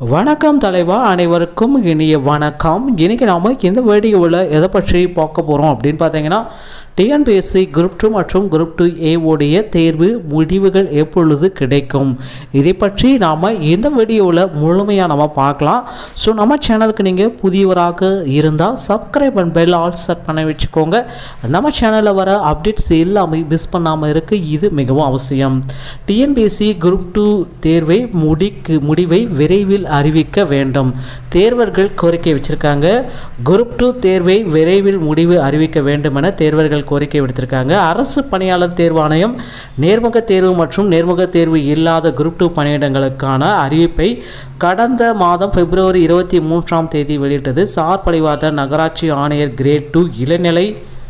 வணக்கம் தலைவா அனைவருக்கும் இனிய வணக்கம் இன்னைக்கு நாம் இந்த வீடியோவில் எதை பற்றி பார்க்க போகிறோம் அப்படின்னு பார்த்தீங்கன்னா டிஎன்பிஎஸ்சி குரூப் டூ மற்றும் குரூப் டூ ஏவுடைய தேர்வு முடிவுகள் எப்பொழுது கிடைக்கும் இதை பற்றி நாம் இந்த வீடியோவில் முழுமையாக நம்ம பார்க்கலாம் ஸோ நம்ம சேனலுக்கு நீங்கள் புதியவராக இருந்தால் subscribe and bell all set பண்ண வச்சுக்கோங்க நம்ம சேனலில் வர அப்டேட்ஸ் எல்லாமே மிஸ் பண்ணாமல் இருக்க இது மிகவும் அவசியம் டிஎன்பிஎஸ்சி குரூப் டூ தேர்வை முடிக்கு முடிவை விரைவில் அறிவிக்க வேண்டும் தேர்வர்கள் கோரிக்கை வச்சிருக்காங்க குரூப் டூ தேர்வை விரைவில் முடிவு அறிவிக்க வேண்டும் என தேர்வர்கள் கோரிக்கை விடுத்திருக்காங்க அரசு பணியாளர் தேர்வாணையம் நேர்முக தேர்வு மற்றும் நேர்முக தேர்வு இல்லாத குரூப் டூ பணியிடங்களுக்கான அறிவிப்பை கடந்த மாதம் பிப்ரவரி இருபத்தி மூன்றாம் தேதி வெளியிட்டது சார் பழிவாட்ட நகராட்சி ஆணையர் கிரேட் டூ இளநிலை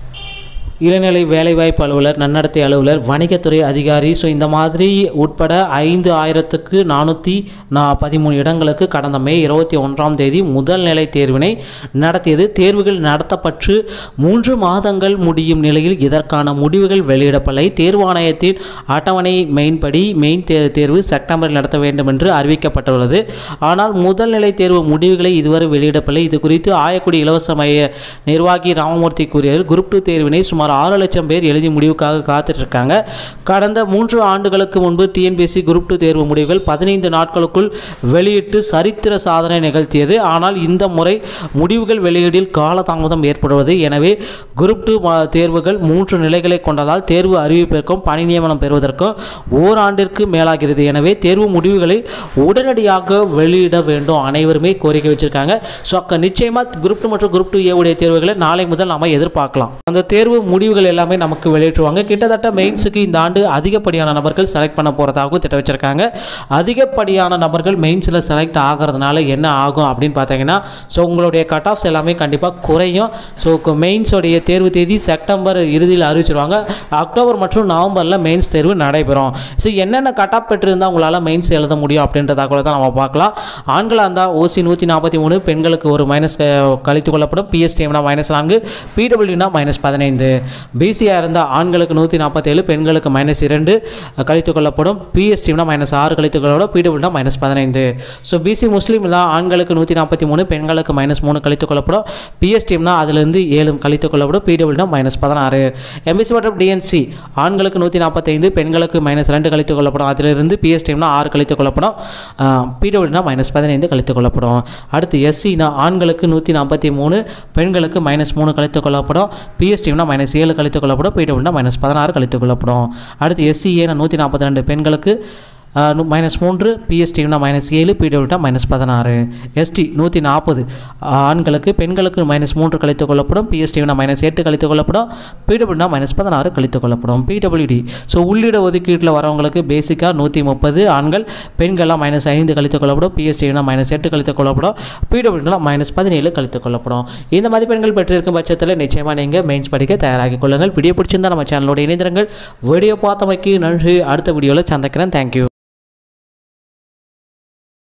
இளநிலை வேலைவாய்ப்பு அலுவலர் நன்னடத்தை அலுவலர் வணிகத்துறை அதிகாரி ஸோ இந்த மாதிரி உட்பட ஐந்து ஆயிரத்துக்கு நானூற்றி நா பதிமூணு இடங்களுக்கு கடந்த மே இருபத்தி ஒன்றாம் தேதி முதல் நிலை தேர்வினை நடத்தியது தேர்வுகள் நடத்தப்பட்டு மூன்று மாதங்கள் முடியும் நிலையில் இதற்கான முடிவுகள் வெளியிடப்படலை தேர்வாணையத்தின் அட்டவணை மெயின்படி மெயின் தே தேர்வு செப்டம்பரில் நடத்த வேண்டும் என்று அறிவிக்கப்பட்டுள்ளது ஆனால் முதல் நிலை தேர்வு முடிவுகளை இதுவரை வெளியிடப்படலை இது குறித்து ஆயக்குடி இலவச மைய நிர்வாகி ராமமூர்த்தி கூறியவர் குரூப் டூ தேர்வினை சுமார் ஆறு லட்சம் பேர் எழுதி முடிவுக்காக காத்துட்டு இருக்காங்க கடந்த மூன்று ஆண்டுகளுக்கு முன்பு டிஎன்பிஎஸ்சி குரூப் டூ தேர்வு முடிவுகள் பதினைந்து நாட்களுக்குள் வெளியிட்டு சரித்திர சாதனை நிகழ்த்தியது ஆனால் இந்த முறை முடிவுகள் வெளியீடில் காலதாமதம் ஏற்படுவது எனவே குரூப் டூ தேர்வுகள் மூன்று நிலைகளை கொண்டதால் தேர்வு அறிவிப்பிற்கும் பணி நியமனம் பெறுவதற்கும் ஓராண்டிற்கு மேலாகிறது எனவே தேர்வு முடிவுகளை உடனடியாக வெளியிட வேண்டும் அனைவருமே கோரிக்கை வச்சிருக்காங்க ஸோ அக்க நிச்சயமாக குரூப் டூ மற்றும் குரூப் டூ ஏ உடைய தேர்வுகளை நாளை முதல் நாம எதிர்பார்க்கலாம் அந்த தேர்வு முடிவுகள் எல்லாமே நமக்கு வெளியிட்டுருவாங்க கிட்டத்தட்ட மெயின்ஸுக்கு இந்த ஆண்டு அதிகப்படியான நபர்கள் செலக்ட் பண்ண போகிறதாகவும் திட்ட வச்சிருக்காங்க அதிகப்படியான நபர்கள் மெயின்ஸில் செலக்ட் ஆகிறதுனால என்ன ஆகும் அப்படின்னு பார்த்தீங்கன்னா ஸோ உங்களுடைய கட் ஆஃப்ஸ் எல்லாமே கண்டிப்பாக குறையும் ஸோ மெயின்ஸோடைய தேர்வு தேதி செப்டம்பர் இறுதியில் அறிவிச்சிருவாங்க அக்டோபர் மற்றும் நவம்பரில் மெயின்ஸ் தேர்வு நடைபெறும் ஸோ என்னென்ன கட் ஆஃப் பெற்றிருந்தால் உங்களால் மெயின்ஸ் எழுத முடியும் அப்படின்ற தகவலை தான் நம்ம பார்க்கலாம் ஆண்களாக இருந்தால் ஓசி நூற்றி நாற்பத்தி மூணு பெண்களுக்கு ஒரு மைனஸ் கழித்து கொள்ளப்படும் பிஎஸ்டிஎம்னா மைனஸ் நான்கு பிடபிள்யூனா மைனஸ் பதினைந்து பிசியாக இருந்தால் ஆண்களுக்கு நூற்றி நாற்பத்தேழு பெண்களுக்கு மைனஸ் இரண்டு கழித்து கொள்ளப்படும் பிஎஸ்டிம்னா மைனஸ் ஆறு கழித்து கொள்ளப்படும் பிடபிள்யூனா மைனஸ் பதினைந்து ஸோ பிசி முஸ்லீம் தான் ஆண்களுக்கு நூற்றி நாற்பத்தி மூணு பெண்களுக்கு மைனஸ் மூணு கழித்து கொள்ளப்படும் பிஎஸ்டிம்னா அதிலிருந்து ஏழு கழித்து கொள்ளப்படும் பிடபிள்யூனா மைனஸ் பதினாறு எம்பிசி மற்றும் டிஎன்சி ஆண்களுக்கு நூற்றி நாற்பத்தைந்து பெண்களுக்கு மைனஸ் ரெண்டு கழித்து கொள்ளப்படும் அதிலிருந்து பிஎஸ்டிம்னா ஆறு கழித்து கொள்ளப்படும் பிடபிள்யூனா மைனஸ் பதினைந்து கழித்து கொள்ளப்படும் அடுத்து எஸ்சினா ஆண்களுக்கு நூற்றி நாற்பத்தி மூணு பெண்களுக்கு மைனஸ் மூணு கழித்து கொள்ளப்படும் பிஎஸ்டிம்னா மைனஸ் ஏழு கழித்து கொள்ளப்படும் பிடபிள்யூனா மைனஸ் பதினாறு கழித்து கொள்ளப்படும் அடுத்து எஸ்சிஏனா நூற்றி நாற்பத்தி ரெண்டு பெண்களுக்கு மைனஸ் மூன்று பிஎஸ்டினா மைனஸ் ஏழு பிடபிள்யூட்டா மைனஸ் பதினாறு எஸ்டி நூற்றி நாற்பது ஆண்களுக்கு பெண்களுக்கு மைனஸ் மூன்று கழித்து கொள்ளப்படும் பிஎஸ்டினா மைனஸ் எட்டு கழித்து கொள்ளப்படும் பிடபிள்யூனா மைனஸ் பதினாறு கழித்து கொள்ளப்படும் பிடபிள்யூடி ஸோ உள்ளிட ஒதுக்கீட்டில் வரவங்களுக்கு பேசிக்காக நூற்றி முப்பது ஆண்கள் பெண்கள்லாம் மைனஸ் ஐந்து கழித்து கொள்ளப்படும் பிஎஸ்டினா மைனஸ் எட்டு கழித்து கொள்ளப்படும் பிடபிள்யூனா மைனஸ் பதினேழு கழித்து கொள்ளப்படும் இந்த மதிப்பெண்கள் பெற்றிருக்கும் பட்சத்தில் நிச்சயமாக நீங்கள் மெயின்ஸ் படிக்க தயாராகி கொள்ளுங்கள் வீடியோ பிடிச்சிருந்தா நம்ம சேனலோட இணைந்திருங்கள் வீடியோ பார்த்தமைக்கு நன்றி அடுத்த வீடியோவில் சந்திக்கிறேன் தேங்க்யூ